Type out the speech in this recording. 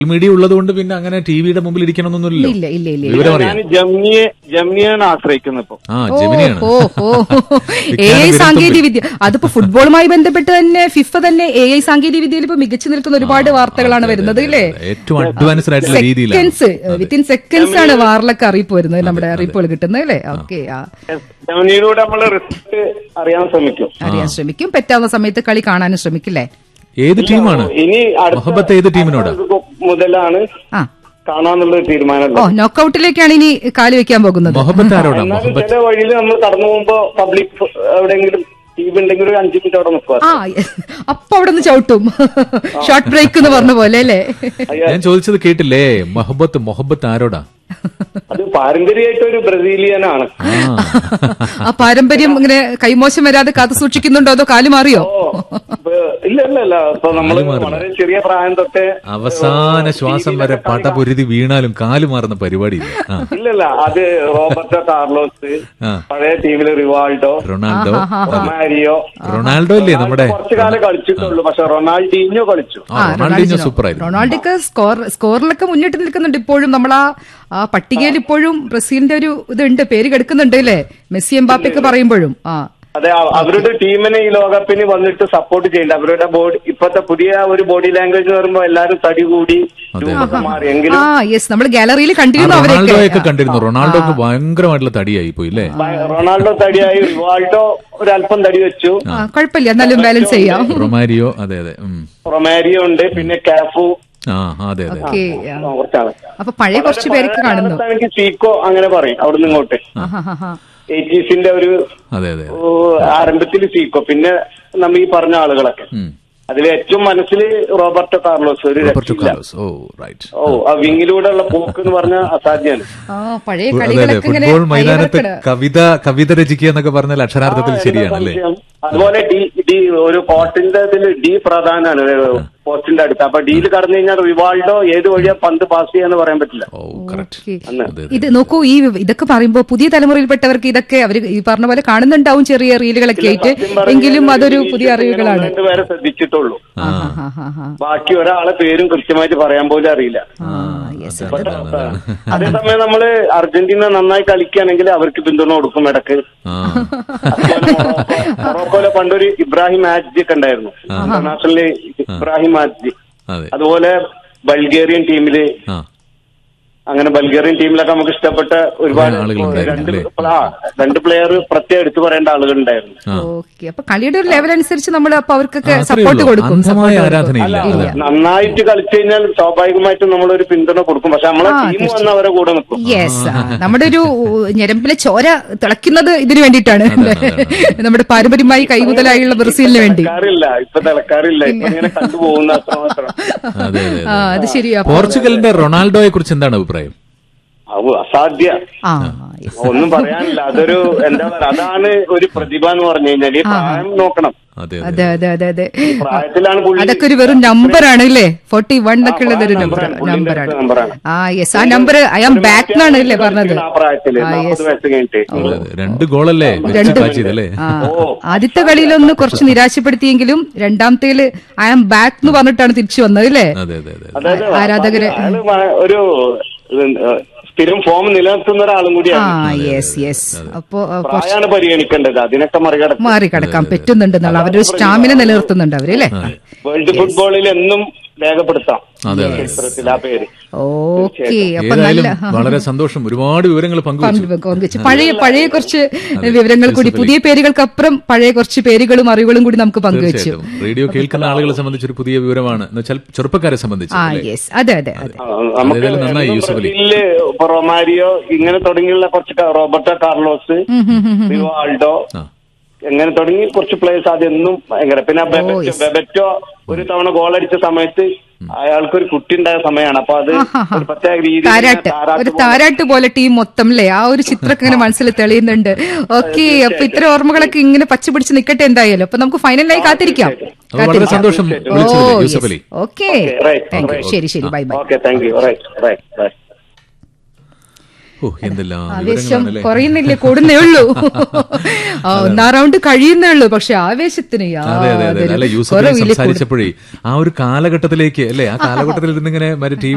Media ഉള്ളതുകൊണ്ട് പിന്നെ അങ്ങനെ ടിവിയുടെ മുമ്പിൽ ഇരിക്കണമെന്നൊന്നുമില്ലല്ലോ ഇല്ല ഇല്ല ഇല്ല ഇല്ല. വിവരം ഞാൻ അറിയാം ജമിനിയെ ജമിനിയാണ് ആശ്രയിക്കുന്നത് ഇപ്പൊ ആ ഓ ജെമിനിയാണ് ഓ ഓ എ ഐ വിരൽ സാങ്കേതിക വിദ്യ അതിപ്പോ ഫുട്ബോളുമായി ബന്ധപ്പെട്ട് തന്നെ ഫിഫ തന്നെ എ ഐ സാങ്കേതിക വിദ്യയിൽ ഇപ്പൊ മികച്ചു നിൽക്കുന്ന ഒരുപാട് വാർത്തകളാണ് വരുന്നത് ഇല്ലേ ഏറ്റവും അഡ്വാൻസ്ഡ് ആയിട്ടുള്ള രീതിയിലാണ് സെക്കൻഡ്സ് വിത്തിൻ സെക്കൻഡ്സ് ആണ് വാറിലൊക്കെ അറിയിപ്പ് വരുന്നത് നമ്മുടെ അറിയിപ്പുകൾ കിട്ടുന്നത് അല്ലേ ഓക്കെ ആ ജമിനിയിലൂടെ നമ്മൾ റിസൾട്ട് അറിയാൻ ശ്രമിക്കും അറിയാൻ ശ്രമിക്കും പറ്റാവുന്ന സമയത്ത് കളി കാണാനും ശ്രമിക്കില്ലേ ഏത് ടീമാണ് ഇനി അടുത്ത മൊഹബത്ത് ഏത് ടീമിനോടാ മുതലാണ് ആ കാണാന്നുള്ള ഓ തീരുമാനമല്ല നോക്കൌട്ടിലേക്കാണ് ഇനി കാല് വെക്കാൻ പോകുന്നത് മൊഹബത്ത് ആരോടാ എന്നാലും മൊഹബത്ത് ചില വഴിയിൽ നമ്മൾ കടന്നു പോകുമ്പോ പബ്ലിക് എവിടെയെങ്കിലും ടീം ഉണ്ടെങ്കിൽ ഒരു അഞ്ചു മിനിറ്റ് അവിടെ നിൽക്കുക ആ അപ്പൊ അവിടെ നിന്ന് ചവിട്ടും ഷോർട്ട് ബ്രേക്ക് എന്ന് പറഞ്ഞ പോലെ അല്ലേ ഞാൻ ചോദിച്ചത് കേട്ടില്ലേ മൊഹബത്ത് മൊഹബത്ത് ആരോടാ അത് പാരമ്പര്യമായിട്ട് ഒരു ബ്രസീലിയനാണ് ആ ആ പാരമ്പര്യം ഇങ്ങനെ കൈമോശം വരാതെ കാത്തു സൂക്ഷിക്കുന്നുണ്ടോ അതോ കാല് മാറിയോ ഓ ഇപ്പൊ ഇല്ല ഇല്ല ഇല്ല ഇപ്പൊ നമ്മള് വളരെ ചെറിയ പ്രായം തൊട്ടേ അവസാന ശ്വാസം വരെ പടപൊരുതി വീണാലും കാല് മാറുന്ന പരിപാടിയില്ല ആ ഇല്ലല്ല അത് റോബർട്ടോ കാർലോസ് ആ. പഴയ ടീമില് റിവാൾഡോ റൊണാൾഡോ റൊമാരിയോ റൊണാൾഡോ അല്ലേ നമ്മുടെ കുറച്ചു കാലം കളിച്ചിട്ടുള്ളൂ പക്ഷെ റൊണാൾഡീഞ്ഞോ കളിച്ചു ആ റൊണാൾഡിനോ സൂപ്പർ ആയിരുന്നു റൊണാൾഡോക്ക് സ്കോർ സ്കോറിലൊക്കെ മുന്നിട്ട് നിൽക്കുന്നുണ്ട് ഇപ്പോഴും നമ്മൾ ആ ആ പട്ടികയിൽ ഇപ്പോഴും ബ്രസീലിന്റെ ഒരു ഇതുണ്ട് പേര് കെടുക്കുന്നുണ്ട് അല്ലേ മെസ്സി എംബാപ്പയൊക്കെ പറയുമ്പോഴും ആ അതെ അ- അവരുടെ ടീമിനെ ഈ ലോകകപ്പിന് വന്നിട്ട് സപ്പോർട്ട് ചെയ്യണ്ട അവരുടെ ബോഡി ഇപ്പത്തെ പുതിയ ഒരു ബോഡി ലാംഗ്വേജ് എന്ന് പറയുമ്പോ എല്ലാരും തടി കൂടി രൂപമൊക്കെ മാറി എങ്കിലും ആ യെസ് നമ്മൾ ഗാലറിയിൽ ആ കണ്ടിരുന്നു അവരെയൊക്കെ റൊണാൾഡോയൊക്കെ കണ്ടിരുന്നു റൊണാൾഡോക്ക് ഭയങ്കരമായിട്ടുള്ള തടിയായി പോയി അല്ലേ ഭയ- റൊണാൾഡോ തടിയായി റിവാൾഡോ ഒരല്പം തടി വെച്ചു ആ, കുഴപ്പമില്ല എന്നാലും ബാലൻസ് ചെയ്യാം റൊമാരിയോ അതെ അതെ ഉം. റൊമാരിയോ ഉണ്ട് പിന്നെ കാഫു ആ അതെ അതെ ഓക്കെ ആ, കുറച്ചാണ് അപ്പൊ പഴയ കുറച്ച് പേരൊക്കെ കാണുന്നു എനിക്ക് സീക്കോ അങ്ങനെ പറയും അവിടുന്ന് ഇങ്ങോട്ട് ആഹാഹാഹാ. എയ്റ്റീസിന്റെ ഒരു അതെ അതെ ഓ, ആരംഭത്തിൽ സീക്കോ പിന്നെ നമ്മ ഈ പറഞ്ഞ ആളുകളൊക്കെ ഉം. അതിൽ ഏറ്റവും മനസ്സിൽ റോബർട്ടോ കാർലോസ് ഒരു റോബർട്ടോ രക്ഷയില്ല. കാർലോസ് ഓ റൈറ്റ് ഓ ആ വിങ്ങിലൂടെയുള്ള പോക്ക് എന്ന് പറഞ്ഞാൽ അസാധ്യമാണ് ആ പഴയ അതെ അതെ കളികളൊക്കെ ഇങ്ങനെ ഫുട്ബോൾ മൈതാനത്ത് അയവിറക്കണ്. കവിത കവിത രചിക്കുക എന്നൊക്കെ പറഞ്ഞാൽ അക്ഷരാർത്ഥത്തിൽ ശരിയാണ് അല്ലേ സംശയം. അതുപോലെ ഡി ഡി ഒരു കോർട്ടിന്റെ ഇതിൽ ഡി പ്രധാനമാണ് പോസ്റ്റിന്റെ അടുത്ത് അപ്പൊ ഡിയിൽ കടന്നു കഴിഞ്ഞാൽ റിവാൾഡോ ഏത് വഴിയാ പന്ത് പാസ് ചെയ്യാന്ന് പറയാൻ പറ്റില്ല ഓ കറക്റ്റ് ഓക്കേ. അന്ന്. അതെ ഇത് നോക്കൂ ഈ ഇതൊക്കെ പറയുമ്പോ പുതിയ തലമുറയിൽപ്പെട്ടവർക്ക് ഇതൊക്കെ അവർ ഈ പറഞ്ഞ പോലെ കാണുന്നുണ്ടാവും ചെറിയ റീലുകളൊക്കെ ആയിട്ട് സത്യം പറഞ്ഞാൽ എങ്കിലും അതൊരു ഈ പുതിയ ഇങ്ങനെ അറിവുകളാണ് ഒന്ന് രണ്ട് പേരെ ശ്രദ്ധിച്ചിട്ടുള്ളൂ ആ ആഹാഹാഹാ. ബാക്കി ഒരാളെ പേരും കൃത്യമായിട്ട് പറയാൻ പോലും അറിയില്ല ആ, yes. അതാണ്, അതാണ്, അതാണ്. അതേസമയം നമ്മള് അർജന്റീന നന്നായി കളിക്കുകയാണെങ്കിൽ അവർക്ക് പിന്തുണ കൊടുക്കും ഇടക്ക് ആ അതുപോലെ മൊറോക്കോ- മൊറോക്കോയിലെ പണ്ടൊരു ഇബ്രാഹിം ആജ്ജി ഒക്കെ ഉണ്ടായിരുന്നു ഇന്റർനാഷണല് ഇബ്രാഹിം ആജ്ജി അതെ അതുപോലെ ബൾഗേറിയൻ ടീമില് ആ അങ്ങനെ ബൾഗേറിയൻ ടീമിലൊക്കെ നമുക്ക് ഇഷ്ടപ്പെട്ട ഒരുപാട് ആളുകളുണ്ടായിരുന്നു രണ്ട് അല്ലേ? ആ രണ്ട് പ്ലെയർ പ്രത്യേകം എടുത്തു പറയേണ്ട ആളുകളുണ്ടായിരുന്നു ആ. ഓക്കെ അപ്പൊ കളിയുടെ ഒരു ലെവൽ അനുസരിച്ച് നമ്മൾ അപ്പൊ അവർക്കൊക്കെ ആ, അത്രയേ സപ്പോർട്ട് ഉള്ളൂ. കൊടുക്കും അന്ധമായ support ആരാധനയില്ല. കൊടുക്കും. അതെ. നന്നായിട്ട് കളിച്ചു കഴിഞ്ഞാൽ സ്വാഭാവികമായിട്ടും നമ്മളൊരു പിന്തുണ കൊടുക്കും പക്ഷെ നമ്മളെ ആ, ടീം വന്ന് അവരെ കൂടെ നിൽക്കും യെസ് നമ്മുടെ ഒരു ഞരമ്പിലെ ചോര തിളയ്ക്കുന്നത് ഇതിനു വേണ്ടിയിട്ടാണ് നമ്മുടെ പാരമ്പര്യമായി കൈമുതലായുള്ള ബ്രസീലിന് വേണ്ടി തിളക്കാറില്ല ഇപ്പൊ തിളക്കാറില്ല ഇപ്പൊ ഇങ്ങനെ കണ്ടുപോകുന്ന അത്രമാത്രം അതെ അതെ ആ അത് ശരിയാ അപ്പൊ- പോർച്ചുഗലിന്റെ റൊണാൾഡോയെ കുറിച്ച് എന്താണ് അഭിപ്രായം അത് അസാധ്യ ആ ഒന്നും പറയാനില്ല അതൊരു എന്താ പറയാ അതാണ് ഒരു പ്രതിഭ എന്ന് പറഞ്ഞു കഴിഞ്ഞാൽ ഈ പ്രായം നോക്കണം അതെ അതെ അതെ അതെ അതെ പ്രായത്തിലാണ് പുള്ളി അതൊക്കെ ഒരു വെറും നമ്പറാണ് അല്ലേ ഫോർട്ടി വൺ എന്നൊക്കെ ഉള്ളത് ഒരു നമ്പർ നമ്പറാണ്. പുള്ളിന്റെ നമ്പറാണ് നമ്പറാണ്. ആ യെസ് ആ നമ്പർ ഐ ആം ബാക്ക് എന്നാണ് അല്ലേ പറഞ്ഞത് ആ പ്രായത്തില് ആ നാൽപ്പത് യെസ് വയസ്സ് കഴിഞ്ഞിട്ട് അതെ, അതെ. രണ്ട് ഗോളല്ലേ രണ്ട് കാച്ചിയതല്ലേ ആ ആദ്യത്തെ കളിയിലൊന്ന് കുറച്ച് നിരാശപ്പെടുത്തിയെങ്കിലും രണ്ടാമത്തേല് ഐ ആം ബാക്ക് എന്ന് പറഞ്ഞിട്ടാണ് തിരിച്ചു വന്നത് അല്ലേ അതെ അതെ അതെ അതായത് ആരാധകരെ അയാള് മ- ഒരു ഏഹ്, സ്ഥിരം ഫോം നിലനിർത്തുന്ന ഒരാളും ആ കൂടിയാണ് യെസ് യെസ് അപ്പോ ആ, പ്രായമാണ് പരിഗണിക്കേണ്ടത് അതിനൊക്കെ മറികടക്കും മറികടക്കാൻ പറ്റുന്നുണ്ടെന്നുള്ള അവരുടെ സ്റ്റാമിന നിലനിർത്തുന്നുണ്ട് അവര് അല്ലേ വേൾഡ് ഫുട്ബോളിൽ എന്നും രേഖപ്പെടുത്താം അതെ, അതെ. ചരിത്രത്തിൽ ആ പേര് ഓക്കെ അപ്പൊ ഏതായാലും നല്ല വളരെ സന്തോഷം ഒരുപാട് വിവരങ്ങൾ പങ്കുവച്ചു പങ്ക് പങ്കുവെച്ചു പഴയ പഴയ കുറച്ച് വിവരങ്ങൾ കൂടി പുതിയ പേരുകൾക്കപ്പുറം പഴയ കുറച്ച് പേരുകളും അറിവുകളും കൂടി നമുക്ക് പങ്കുവെച്ചു തീർച്ചയായിട്ടും റേഡിയോ കേൾക്കുന്ന ആളുകളെ സംബന്ധിച്ച് ഒരു പുതിയ വിവരമാണ് എന്ന് വെച്ചാൽ ചെറുപ്പക്കാരെ സംബന്ധിച്ച് ആ അല്ലേ? യെസ് അതെ അതെ അതെ ആ, നമുക്ക് അതേതായാലും നന്നായി എന്നും യൂസഫ് അലി. ബ്രസീലില് ഇപ്പൊ റൊമാരിയോ ഇങ്ങനെ തുടങ്ങിയുള്ള കുറച്ച് ക- റോബർട്ടോ കാർലോസ് റിവാൾഡോ ആ. എങ്ങനെ തുടങ്ങി കുറച്ച് പ്ലേയേഴ്സ് അതെന്നും ഭയങ്കര പിന്നെ ബെബറ്റോ ബെബറ്റോ ഒരു തവണ ഗോൾ അടിച്ച സമയത്ത് അയാൾക്കൊരു കുട്ടി ഉണ്ടായ സമയമാണ് അപ്പൊ അത് ആഹാഹാ. ഒരു പ്രത്യേക രീതിയിൽ താരാട്ട് താരാട്ട് ഒരു പോലെ താരാട്ട് പോലെ ടീം മൊത്തം അല്ലേ ആ ഒരു ചിത്രമൊക്കെ ഇങ്ങനെ മനസ്സിൽ തെളിയുന്നുണ്ട് ഓക്കെ അപ്പൊ ഇത്ര ഓർമ്മകളൊക്കെ ഇങ്ങനെ പച്ചപിടിച്ച് നിൽക്കട്ടെ എന്തായാലും അപ്പൊ നമുക്ക് ഫൈനലിനായി കാത്തിരിക്കാം അപ്പോൾ വളരെ സന്തോഷം ഓ വിളിച്ചതിൽ Yusuf Ali okay right, thank you right. ശരി ശരി bye bye okay thank you right right right ഓ എന്തെല്ലാം ആവേശം വിവരങ്ങളാണല്ലേ കുറയുന്നില്ലേ കൂടുന്നേ ഉള്ളൂ ആ, ഒന്നാം റൗണ്ട് കഴിയുന്നേ ഉള്ളൂ പക്ഷെ ആവേശത്തിന് അതെ അതെ അതെ യാതൊരു അല്ല യൂസഫ് അലി കുറവില്ല. സംസാരിച്ചപ്പോഴേ ആ ഒരു കാലഘട്ടത്തിലേക്ക് അല്ലേ ആ കാലഘട്ടത്തിൽ ഇരുന്നിങ്ങനെ മറ്റേ ടി